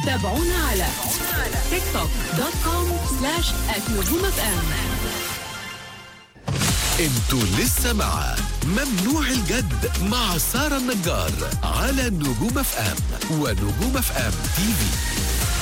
تابعونا على تيك توك دوت كوم سلاش نجوم اف ام انتوا لسه مع ممنوع الجد مع سارة النجار على نجوم اف ام ونجوم اف ام تي في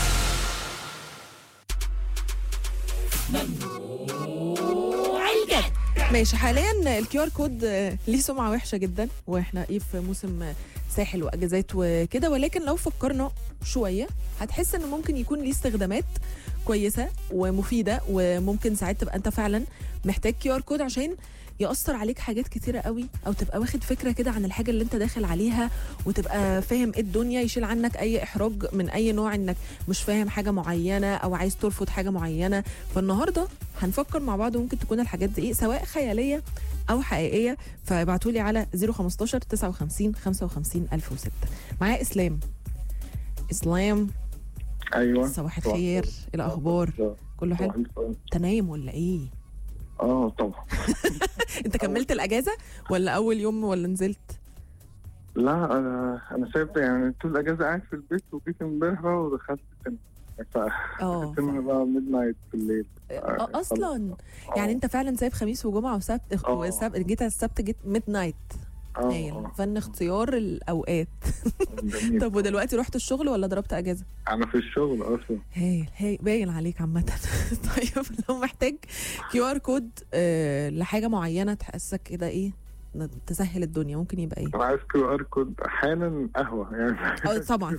ماشي حاليا الكيو ار كود آه، ليه سمعه وحشه جدا واحنا ايه في موسم آه، ساحل واجازات وكده ولكن لو فكرنا شويه هتحس ان ممكن يكون ليه استخدامات كويسه ومفيده وممكن ساعات تبقى انت فعلا محتاج كيو ار كود عشان يأثر عليك حاجات كتيرة قوي أو تبقى واخد فكرة كده عن الحاجة اللي أنت داخل عليها وتبقى فاهم إيه الدنيا يشيل عنك أي إحراج من أي نوع إنك مش فاهم حاجة معينة أو عايز ترفض حاجة معينة فالنهاردة هنفكر مع بعض ممكن تكون الحاجات دي إيه سواء خيالية أو حقيقية فابعتوا لي على 015 59 55 1006 معايا إسلام إسلام ايوه صباح الخير إيه الأخبار كله حلو أنت نايم ولا إيه؟ اه طبعا أنت كملت الأجازة ولا أول يوم ولا نزلت؟ لا انا انا سايب يعني طول الاجازه قاعد في البيت وجيت امبارح بقى ودخلت سينما اه سينما بقى ميد نايت بالليل آه، اصلا آه. يعني انت فعلا سايب خميس وجمعه وسبت آه. وسبت جيت على السبت جيت ميد نايت اه هايل آه. فن اختيار الاوقات جميل. طب ودلوقتي رحت الشغل ولا ضربت اجازه انا في الشغل اصلا هايل هايل باين عليك عامه طيب لو محتاج كيو ار كود آه لحاجه معينه تحسك كده ايه تسهل الدنيا ممكن يبقى ايه انا عايز كيو ار كود حالا قهوه يعني اه طبعا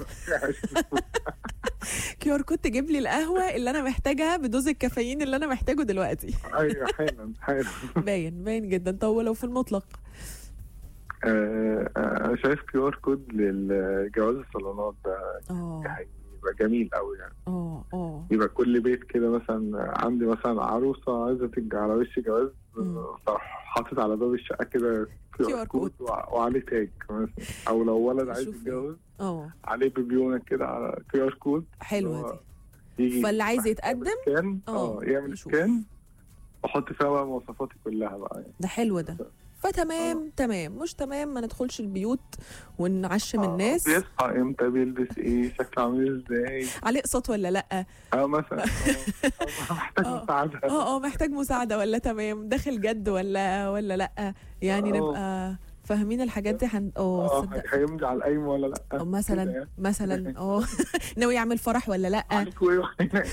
كيو ار كود تجيب لي القهوه اللي انا محتاجها بدوز الكافيين اللي انا محتاجه دلوقتي ايوه حالا حالا باين باين جدا طب ولو في المطلق آه، آه، انا شايف كيو ار كود للجواز الصالونات ده اه هيبقى جميل قوي يعني اه اه يبقى كل بيت كده مثلا عندي مثلا عروسه عايزه تج على وش جواز مم. حاطط على باب الشقه كده QR QR كود. وع- وعليه تاج مثلا او لو ولد عايز شوف يتجوز اه عليه بيبيونه كده على كيو ار كود حلوه دي يجي فاللي عايز يتقدم كان اه، اه يعمل يشوف. سكان واحط فيها بقى مواصفاتي كلها بقى يعني ده حلو ده فتمام تمام مش تمام ما ندخلش البيوت ونعشم آه، الناس بيصحى امتى بيلبس ايه شكله عامل ازاي عليه اقساط ولا لا اه مثلا اه آه، محتاج آه. مساعده اه اه محتاج مساعده ولا تمام داخل جد ولا ولا لا يعني اه. نبقى فاهمين الحاجات دي هن اه اه صدق هيمضي على القايمه ولا لا أو كده مثلا يعني. مثلا اه ناوي يعمل فرح ولا لا عليكوا ايه وعلينا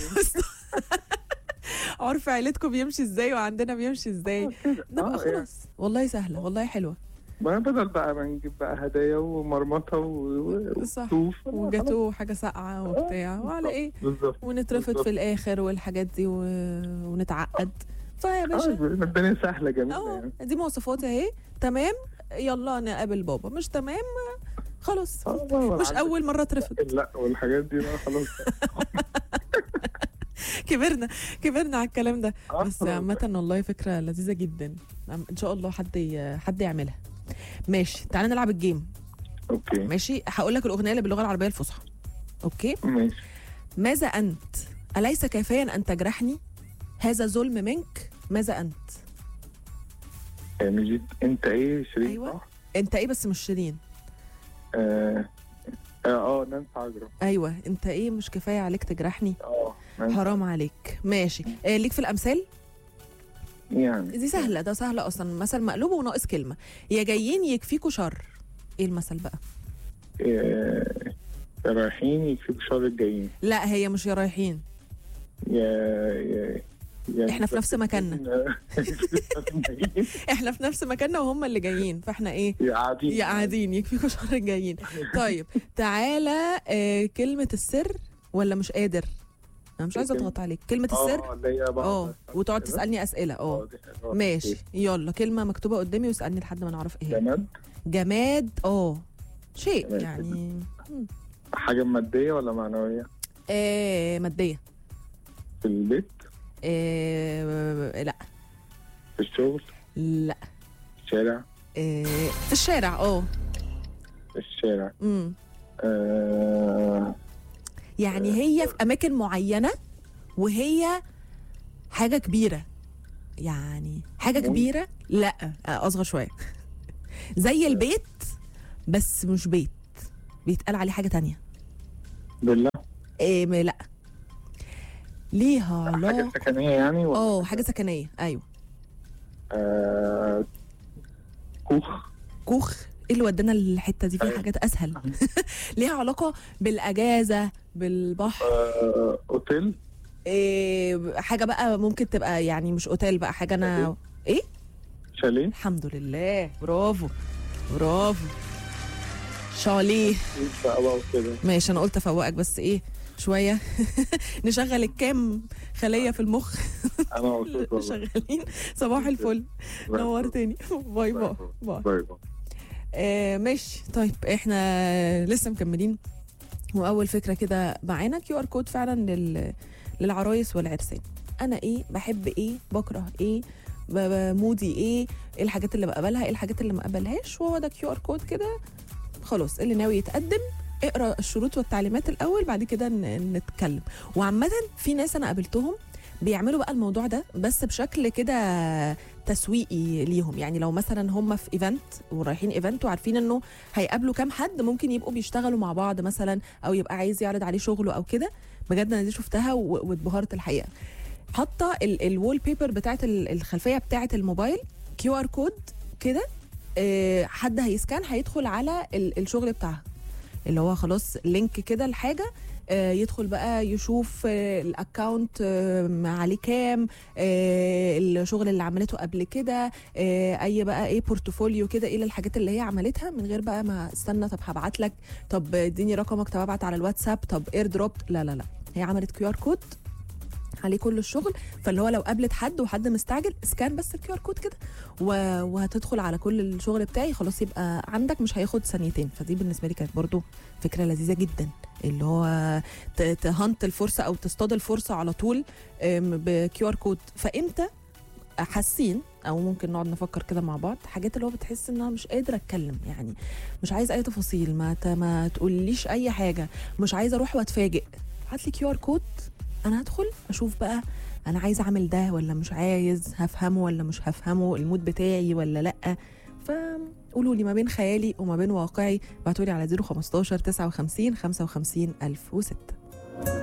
عرف عيلتكم بيمشي ازاي وعندنا بيمشي ازاي كده نبقى اه يعني خلاص والله سهله والله حلوه ما بدل بقى ما نجيب بقى هدايا ومرمطه و- صح. وصوف وجاتوه وحاجه ساقعه وبتاع وعلى ايه بالظبط ونترفض بالظبط. في الاخر والحاجات دي و... ونتعقد فيا اه باشا الدنيا سهله جميله اه يعني دي مواصفاتي اهي تمام يلا نقابل بابا مش تمام خلاص آه، والله مش عندك اول مره اترفض لا والحاجات دي لا خلاص كبرنا كبرنا على الكلام ده آه، بس خلاص. عامه والله فكره لذيذه جدا عم- ان شاء الله حد ي... حد يعملها ماشي تعالى نلعب الجيم اوكي ماشي هقول لك الاغنيه اللي باللغه العربيه الفصحى اوكي ماشي ماذا انت اليس كافيا ان تجرحني هذا ظلم منك ماذا انت يعني جيت انت ايه شريك أيوة. صح؟ انت ايه بس مش شيرين اه اه آه، نانسي عجرم ايوه انت ايه مش كفايه عليك تجرحني اه نانسي حرام عليك ماشي آه ليك في الامثال يعني دي سهله ده سهله اصلا مثل مقلوب وناقص كلمه يا جايين يكفيكوا شر ايه المثل بقى آه، رايحين يكفيكوا شر الجايين لا هي مش يا رايحين يا يا يا إحنا في نفس مكاننا. احنا في نفس مكاننا وهم اللي جايين فاحنا ايه يا قاعدين يا قاعدين يكفيكوا شر الجايين طيب تعالى آه كلمه السر ولا مش قادر انا مش عايزه اضغط عليك كلمه السر اه اللي هي بقى اه وتقعد تسالني اسئله اه ماشي يلا كلمه مكتوبه قدامي واسالني لحد ما نعرف ايه هي. جماد جماد اه شيء جماد. يعني مم. حاجة مادية ولا معنوية آه ماديه في البيت آه لا في الشغل لا في الشارع آه في الشارع اه في الشارع امم آه يعني هي في اماكن معينه وهي حاجه كبيره يعني حاجه ممكن. كبيره لا آه، اصغر شويه زي البيت بس مش بيت بيتقال عليه حاجه تانية بالله إيه م- لا ليها حاجة علاقه سكنية يعني ولا اه حاجه سكنيه ايوه آه كوخ كوخ ايه اللي ودانا الحته دي فيها أيوة. حاجات اسهل ليها علاقه بالاجازه بالبحر آه اوتيل إيه حاجه بقى ممكن تبقى يعني مش اوتيل بقى حاجه انا ايه شاليه الحمد لله برافو برافو شاليه بقى بقى وكده ماشي انا قلت افوقك بس ايه شويه نشغل الكام خليه في المخ انا مبسوط والله شغالين صباح الفل نورتني باي باي باي باي باي آه ماشي طيب احنا لسه مكملين واول فكره كده معانا كيو ار كود فعلا لل للعرايس والعرسان انا ايه بحب ايه بكره ايه ب- ب- مودي ايه ايه الحاجات اللي بقبلها ايه الحاجات اللي ما اقبلهاش وهو ده كيو ار كود كده خلاص اللي ناوي يتقدم اقرا الشروط والتعليمات الاول بعد كده ن- نتكلم وعامه في ناس انا قابلتهم بيعملوا بقى الموضوع ده بس بشكل كده تسويقي ليهم يعني لو مثلا هم في ايفنت ورايحين ايفنت وعارفين انه هيقابلوا كام حد ممكن يبقوا بيشتغلوا مع بعض مثلا او يبقى عايز يعرض عليه شغله او كده بجد انا دي شفتها و- واتبهرت الحقيقه حاطه الوول بيبر بتاعت ال- الخلفيه بتاعت الموبايل كيو ار كود كده آه، حد هيسكان هيدخل على ال- الشغل بتاعها اللي هو خلاص لينك كده لحاجه آه، يدخل بقى يشوف آه، الاكونت آه، عليه كام آه، الشغل اللي عملته قبل كده آه، اي بقى ايه بورتفوليو كده ايه الحاجات اللي هي عملتها من غير بقى ما استنى طب هبعت لك طب اديني رقمك طب ابعت على الواتساب طب اير دروب لا لا لا هي عملت كيو ار كود عليه كل الشغل فاللي هو لو قابلت حد وحد مستعجل اسكان بس الكيو ار كود كده و- وهتدخل على كل الشغل بتاعي خلاص يبقى عندك مش هياخد ثانيتين فدي بالنسبه لي كانت برضو فكره لذيذه جدا اللي هو ت- تهنت الفرصه او تصطاد الفرصه على طول بكيو ار كود فامتى حاسين او ممكن نقعد نفكر كده مع بعض حاجات اللي هو بتحس ان انا مش قادره اتكلم يعني مش عايز اي تفاصيل ما ت- ما تقوليش اي حاجه مش عايزه اروح واتفاجئ هات لي كيو ار كود انا هدخل اشوف بقى انا عايز اعمل ده ولا مش عايز هفهمه ولا مش هفهمه المود بتاعي ولا لا فقولوا لي ما بين خيالي وما بين واقعي ابعتوا لي على 015 59 55 1006